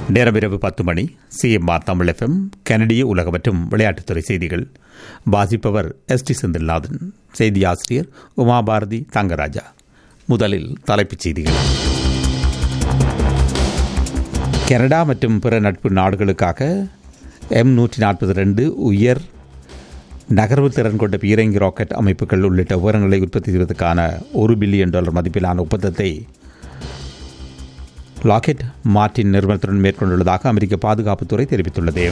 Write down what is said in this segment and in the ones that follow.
நேரம் இரவு பத்து மணி சிஎம்ஆர் தமிழ் எஃப்எம் கனடிய உலக மற்றும் விளையாட்டுத்துறை செய்திகள் வாசிப்பவர் எஸ் டி செந்தில்நாதன் செய்தி ஆசிரியர் உமாபாரதி தங்கராஜா முதலில் தலைப்புச் செய்திகள் கனடா மற்றும் பிற நட்பு நாடுகளுக்காக எம் நூற்றி நாற்பது ரெண்டு உயர் நகர்வு திறன் கொண்ட பீரங்கி ராக்கெட் அமைப்புகள் உள்ளிட்ட உபகரணங்களை உற்பத்தி செய்வதற்கான ஒரு பில்லியன் டாலர் மதிப்பிலான ஒப்பந்தத்தை லாக்கெட் மார்டின் நிறுவனத்துடன் மேற்கொண்டுள்ளதாக அமெரிக்க பாதுகாப்புத்துறை தெரிவித்துள்ளது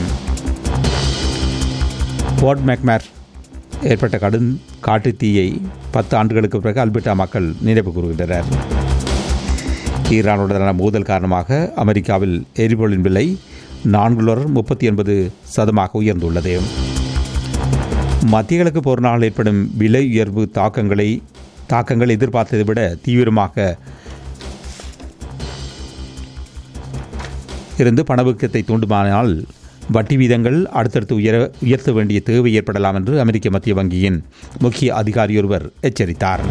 போர்ட் மேக்மேர் ஏற்பட்ட கடும் காட்டுத் தீயை பத்து ஆண்டுகளுக்கு பிறகு அல்பர்டா மக்கள் நினைவு கூறுகின்றனர் ஈரானுடனான மோதல் காரணமாக அமெரிக்காவில் எரிபொருளின் விலை நான்கு டாலர் முப்பத்தி ஒன்பது சதமாக உயர்ந்துள்ளது மத்திய கிழக்கு போரினால் ஏற்படும் விலை உயர்வு தாக்கங்களை தாக்கங்கள் எதிர்பார்த்ததை விட தீவிரமாக இருந்து பணவீக்கத்தை தூண்டுமானால் வட்டி வீதங்கள் அடுத்தடுத்து உயர உயர்த்த வேண்டிய தேவை ஏற்படலாம் என்று அமெரிக்க மத்திய வங்கியின் முக்கிய அதிகாரியொருவர் எச்சரித்தார்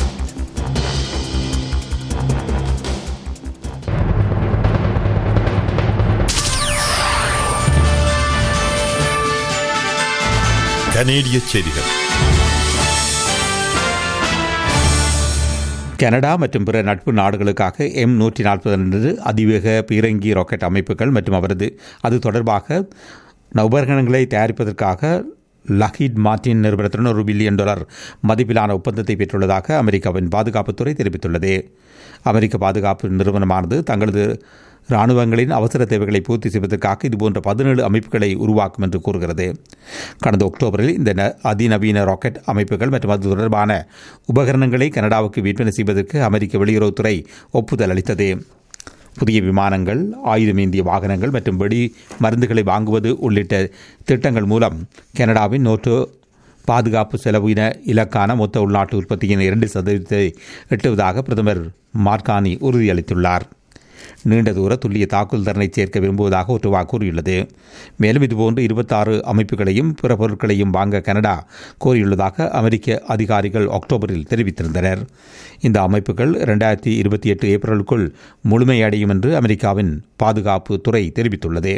கனேடிய செய்திகள் கனடா மற்றும் பிற நட்பு நாடுகளுக்காக எம் நூற்றி நாற்பது ரெண்டு அதிவேக பீரங்கி ராக்கெட் அமைப்புகள் மற்றும் அவரது அது தொடர்பாக உபகரணங்களை தயாரிப்பதற்காக லஹீட் மார்டின் நிறுவனத்துடன் ஒரு பில்லியன் டாலர் மதிப்பிலான ஒப்பந்தத்தை பெற்றுள்ளதாக அமெரிக்காவின் பாதுகாப்புத்துறை தெரிவித்துள்ளது அமெரிக்க பாதுகாப்பு நிறுவனமானது தங்களது இராணுவங்களின் அவசர தேவைகளை பூர்த்தி செய்வதற்காக இதுபோன்ற பதினேழு அமைப்புகளை உருவாக்கும் என்று கூறுகிறது கடந்த அக்டோபரில் இந்த ந- அதிநவீன ராக்கெட் அமைப்புகள் மற்றும் அது தொடர்பான உபகரணங்களை கனடாவுக்கு விற்பனை செய்வதற்கு அமெரிக்க வெளியுறவுத்துறை ஒப்புதல் அளித்தது புதிய விமானங்கள் ஆயுதமேந்திய வாகனங்கள் மற்றும் வெடி மருந்துகளை வாங்குவது உள்ளிட்ட திட்டங்கள் மூலம் கனடாவின் நோட்டோ பாதுகாப்பு செலவின இலக்கான மொத்த உள்நாட்டு உற்பத்தியின் இரண்டு சதவீதத்தை எட்டுவதாக பிரதமர் மார்கானி உறுதியளித்துள்ளார் நீண்ட தூர துல்லிய தாக்குதல் திறனை சேர்க்க விரும்புவதாக ஒட்டுவா கூறியுள்ளது மேலும் இதுபோன்று இருபத்தாறு அமைப்புகளையும் பிற பொருட்களையும் வாங்க கனடா கோரியுள்ளதாக அமெரிக்க அதிகாரிகள் அக்டோபரில் தெரிவித்திருந்தனர் இந்த அமைப்புகள் இரண்டாயிரத்தி இருபத்தி எட்டு ஏப்ரலுக்குள் முழுமையடையும் என்று அமெரிக்காவின் பாதுகாப்பு துறை தெரிவித்துள்ளது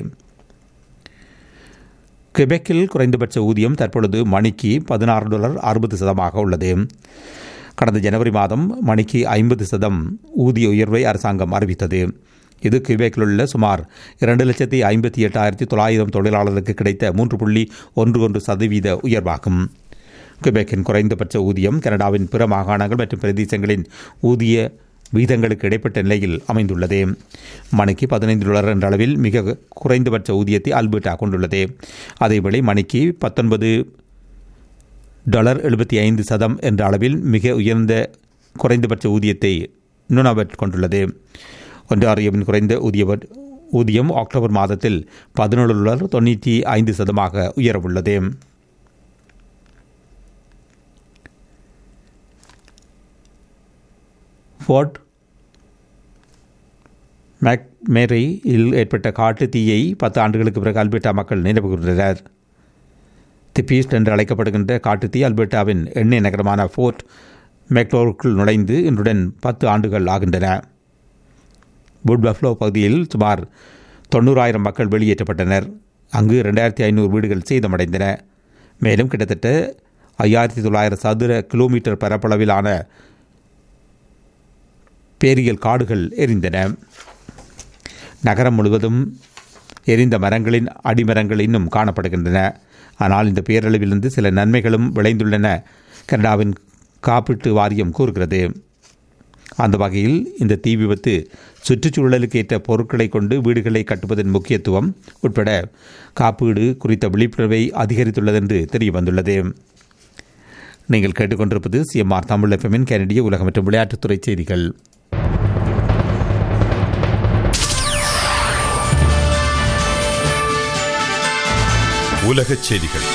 quebecல் குறைந்தபட்ச ஊதியம் தற்பொழுது மணிக்கு பதினாறு டாலர் அறுபது சதமாக உள்ளது கடந்த ஜனவரி மாதம் மணிக்கு ஐம்பது சதம் ஊதிய உயர்வை அரசாங்கம் அறிவித்தது இது கியூபேக்கில் உள்ள சுமார் இரண்டு லட்சத்தி ஐம்பத்தி எட்டாயிரத்தி தொள்ளாயிரம் தொழிலாளர்களுக்கு கிடைத்த மூன்று புள்ளி ஒன்று ஒன்று சதவீத உயர்வாகும் கியூபேக்கின் குறைந்தபட்ச ஊதியம் கனடாவின் பிற மாகாணங்கள் மற்றும் பிரதேசங்களின் ஊதிய வீதங்களுக்கு இடைப்பட்ட நிலையில் அமைந்துள்ளது மணிக்கு பதினைந்து டாலர் என்ற அளவில் மிக குறைந்தபட்ச ஊதியத்தை அல்பர்டா கொண்டுள்ளது அதேவேளை மணிக்கு பத்தொன்பது டாலர் எழுபத்தி ஐந்து சதம் என்ற அளவில் மிக உயர்ந்த குறைந்தபட்ச ஊதியத்தை நுணவட் கொண்டுள்ளது ஒன்றாரியோவின் குறைந்த ஊதிய ஊதியம் அக்டோபர் மாதத்தில் பதினேழு டாலர் தொண்ணூற்றி ஐந்து சதமாக உயரவுள்ளது ஃபோர்ட் மேக் மேரியில் ஏற்பட்ட காட்டு தீயை பத்து ஆண்டுகளுக்கு பிறகு அல்பர்டா மக்கள் நினைவு கூர்ந்தனர் திபீஸ்ட் என்று அழைக்கப்படுகின்ற காட்டுத்தீ அல்பர்டாவின் எண்ணெய் நகரமான ஃபோர்ட் மெக்டோருக்குள் நுழைந்து இன்றுடன் பத்து ஆண்டுகள் ஆகின்றன புட் பஃப்லோ பகுதியில் சுமார் தொண்ணூறாயிரம் மக்கள் வெளியேற்றப்பட்டனர் அங்கு ரெண்டாயிரத்தி ஐநூறு வீடுகள் சேதமடைந்தன மேலும் கிட்டத்தட்ட ஐயாயிரத்தி தொள்ளாயிரம் சதுர கிலோமீட்டர் பரப்பளவிலான பேரியல் காடுகள் எரிந்தன நகரம் முழுவதும் எரிந்த மரங்களின் அடிமரங்கள் இன்னும் காணப்படுகின்றன ஆனால் இந்த பேரழிவிலிருந்து சில நன்மைகளும் விளைந்துள்ளன கனடாவின் காப்பீட்டு வாரியம் கூறுகிறது அந்த வகையில் இந்த தீ விபத்து சுற்றுச்சூழலுக்கு ஏற்ற பொருட்களை கொண்டு வீடுகளை கட்டுவதன் முக்கியத்துவம் உட்பட காப்பீடு குறித்த விழிப்புணர்வை அதிகரித்துள்ளதென்று தெரிய வந்துள்ளது நீங்கள் கேட்டுக்கொண்டிருப்பது சிஎம்ஆர் தமிழ் எஃப்எம்மின் கனடிய உலக மற்றும் விளையாட்டுத்துறை செய்திகள் உலகச் செய்திகள்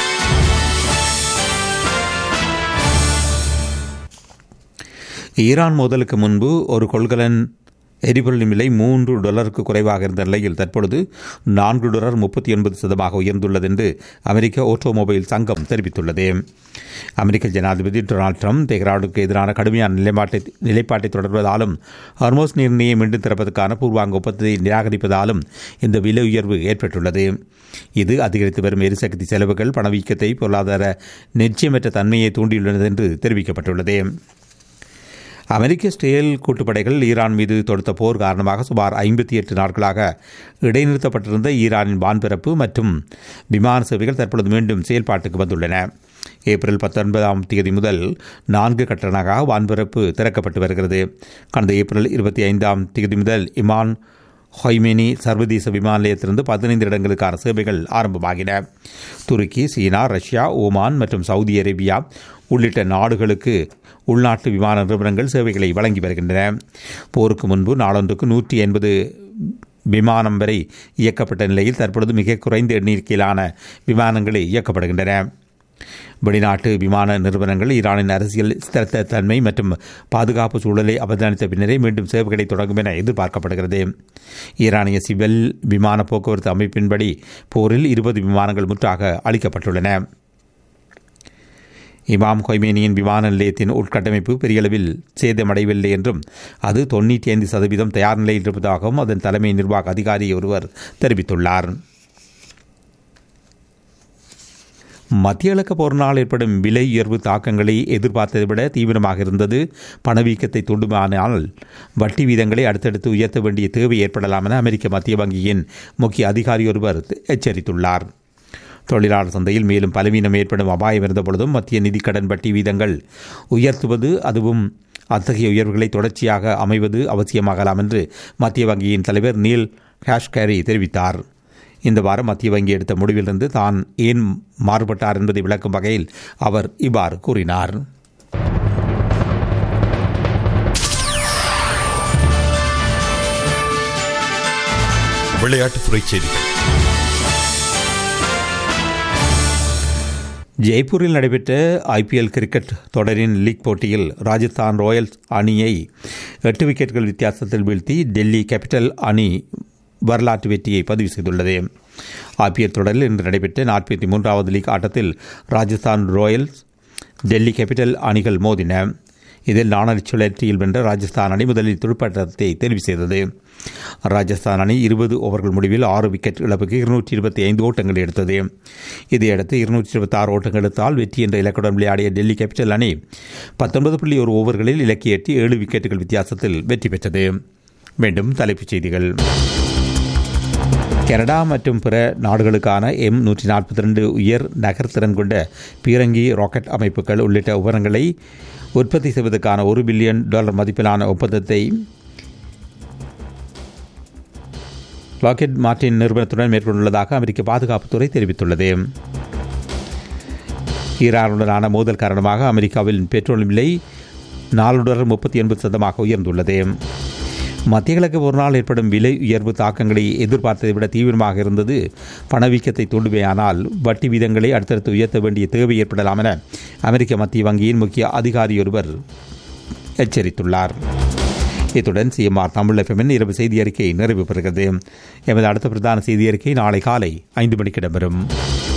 ஈரான் மோதலுக்கு முன்பு ஒரு கொள்கலன் எரிபொருளின் விலை மூன்று டாலருக்கு குறைவாக இருந்த நிலையில் தற்பொழுது நான்கு டாலர் முப்பத்தி ஒன்பது சதமாக உயர்ந்துள்ளது என்று அமெரிக்க ஆட்டோமொபைல் சங்கம் தெரிவித்துள்ளது அமெரிக்க ஜனாதிபதி டொனால்ட் ட்ரம்ப் தெஹ்ரானுக்கு எதிரான கடுமையான நிலைப்பாட்டை நிலைப்பாட்டை தொடர்வதாலும் ஹார்மோஸ் நீரிணையை மீண்டும் திறப்பதற்கான பூர்வாங்க ஒப்பந்தத்தை நிராகரிப்பதாலும் இந்த விலை உயர்வு ஏற்பட்டுள்ளது இது அதிகரித்து வரும் எரிசக்தி செலவுகள் பணவீக்கத்தை பொருளாதார நிச்சயமற்ற தன்மையை தூண்டியுள்ளது என்று தெரிவிக்கப்பட்டுள்ளது அமெரிக்க ஸ்டேல் கூட்டுப்படைகள் ஈரான் மீது தொடுத்த போர் காரணமாக சுமார் ஐம்பத்தி எட்டு நாட்களாக இடைநிறுத்தப்பட்டிருந்த ஈரானின் வான்பரப்பு மற்றும் விமான சேவைகள் தற்பொழுது மீண்டும் செயல்பாட்டுக்கு வந்துள்ளன ஏப்ரல் பத்தொன்பதாம் தேதி முதல் நான்கு கட்டணமாக வான்பரப்பு திறக்கப்பட்டு வருகிறது கடந்த ஏப்ரல் இருபத்தி ஐந்தாம் தேதி முதல் இமான் ஹொய்மெனி சர்வதேச விமான நிலையத்திலிருந்து பதினைந்து இடங்களுக்கான சேவைகள் ஆரம்பமாகின துருக்கி சீனா ரஷ்யா ஓமான் மற்றும் சவுதி அரேபியா உள்ளிட்ட நாடுகளுக்கு உள்நாட்டு விமான நிறுவனங்கள் சேவைகளை வழங்கி வருகின்றன போருக்கு முன்பு நாளொன்றுக்கு நூற்றி எண்பது விமானம் வரை இயக்கப்பட்ட நிலையில் தற்பொழுது மிக குறைந்த எண்ணிக்கையிலான விமானங்களே இயக்கப்படுகின்றன வெளிநாட்டு விமான நிறுவனங்கள் ஈரானின் அரசியல் ஸ்திரத்த தன்மை மற்றும் பாதுகாப்பு சூழலை அவதானித்த பின்னரே மீண்டும் சேவைகளை தொடங்கும் என எதிர்பார்க்கப்படுகிறது ஈரானிய சிவில் விமான போக்குவரத்து அமைப்பின்படி போரில் இருபது விமானங்கள் முற்றாக அளிக்கப்பட்டுள்ளன இமாம் கொய்மேனியின் விமான நிலையத்தின் உட்கட்டமைப்பு பெரியளவில் சேதமடையவில்லை என்றும் அது தொண்ணூற்றி ஐந்து சதவீதம் தயார் நிலையில் இருப்பதாகவும் அதன் தலைமை நிர்வாக அதிகாரி ஒருவர் தெரிவித்துள்ளார் மத்திய இலக்க போரினால் ஏற்படும் விலை உயர்வு தாக்கங்களை எதிர்பார்த்ததை விட தீவிரமாக இருந்தது பணவீக்கத்தை தூண்டுமானால் வட்டி வீதங்களை அடுத்தடுத்து உயர்த்த வேண்டிய தேவை ஏற்படலாம் என அமெரிக்க மத்திய வங்கியின் முக்கிய அதிகாரி ஒருவர் எச்சரித்துள்ளார் தொழிலாளர் சந்தையில் மேலும் பலவீனம் ஏற்படும் அபாயம் இருந்தபொழுதும் மத்திய நிதி கடன் வட்டி வீதங்கள் உயர்த்துவது அதுவும் அத்தகைய உயர்வுகளை தொடர்ச்சியாக அமைவது அவசியமாகலாம் என்று மத்திய வங்கியின் தலைவர் நீல் ஹேஷ்கேரி தெரிவித்தார் இந்த வாரம் மத்திய வங்கி எடுத்த முடிவிலிருந்து தான் ஏன் மாறுபட்டார் என்பதை விளக்கும் வகையில் அவர் இவ்வாறு கூறினார் விளையாட்டுத்துறை செய்திகள் ஜெய்ப்பூரில் நடைபெற்ற ஐபிஎல் கிரிக்கெட் தொடரின் லீக் போட்டியில் ராஜஸ்தான் ராயல்ஸ் அணியை எட்டு விக்கெட்டுகள் வித்தியாசத்தில் வீழ்த்தி டெல்லி கேபிட்டல் அணி வரலாற்று வெற்றியை பதிவு செய்துள்ளது ஐபிஎல் தொடரில் இன்று நடைபெற்ற நாற்பத்தி மூன்றாவது லீக் ஆட்டத்தில் ராஜஸ்தான் ராயல்ஸ் டெல்லி கேபிட்டல் அணிகள் மோதின இதில் நாணல் சுழற்சியில் வென்ற ராஜஸ்தான் அணி முதலில் துடுப்பாட்டத்தை தெரிவு செய்தது ராஜஸ்தான் அணி இருபது ஓவர்கள் முடிவில் ஆறு விக்கெட் இழப்புக்கு இருநூற்றி இருபத்தி ஐந்து ஓட்டங்கள் எடுத்தது இதையடுத்து இருநூற்றி இருபத்தி ஆறு ஓட்டங்கள் எடுத்தால் வெற்றி என்ற இலக்குடன் விளையாடிய டெல்லி கேபிட்டல் அணி பத்தொன்பது புள்ளி ஒரு ஓவர்களில் இலக்கை எட்டி ஏழு விக்கெட்டுகள் வித்தியாசத்தில் வெற்றி பெற்றது மீண்டும் தலைப்புச் செய்திகள் கனடா மற்றும் பிற நாடுகளுக்கான எம் நூற்றி நாற்பத்தி ரெண்டு உயர் நகர்த்திறன் கொண்ட பீரங்கி ராக்கெட் அமைப்புகள் உள்ளிட்ட உபகரணங்களை உற்பத்தி செய்வதற்கான ஒரு பில்லியன் டாலர் மதிப்பிலான ஒப்பந்தத்தை லாக்கெட் மார்டின் நிறுவனத்துடன் மேற்கொண்டுள்ளதாக அமெரிக்க பாதுகாப்புத்துறை தெரிவித்துள்ளது ஈரானுடனான மோதல் காரணமாக அமெரிக்காவில் பெட்ரோல் விலை நாலுடன் முப்பத்தி எண்பது சதமாக உயர்ந்துள்ளது மத்திய கிழக்கு ஒரு நாள் ஏற்படும் விலை உயர்வு தாக்கங்களை எதிர்பார்த்ததை விட தீவிரமாக இருந்தது பணவீக்கத்தை தூண்டுமையானால் வட்டி வீதங்களை அடுத்தடுத்து உயர்த்த வேண்டிய தேவை ஏற்படலாம் என அமெரிக்க மத்திய வங்கியின் முக்கிய அதிகாரி ஒருவர் எச்சரித்துள்ளார் இத்துடன் சிஎம்ஆர் தமிழ் எஃப்எம்மின் இரவு செய்தி அறிக்கை நிறைவு பெறுகிறது எமது அடுத்த பிரதான செய்தி அறிக்கை நாளை காலை ஐந்து மணிக்கு இடம்பெறும்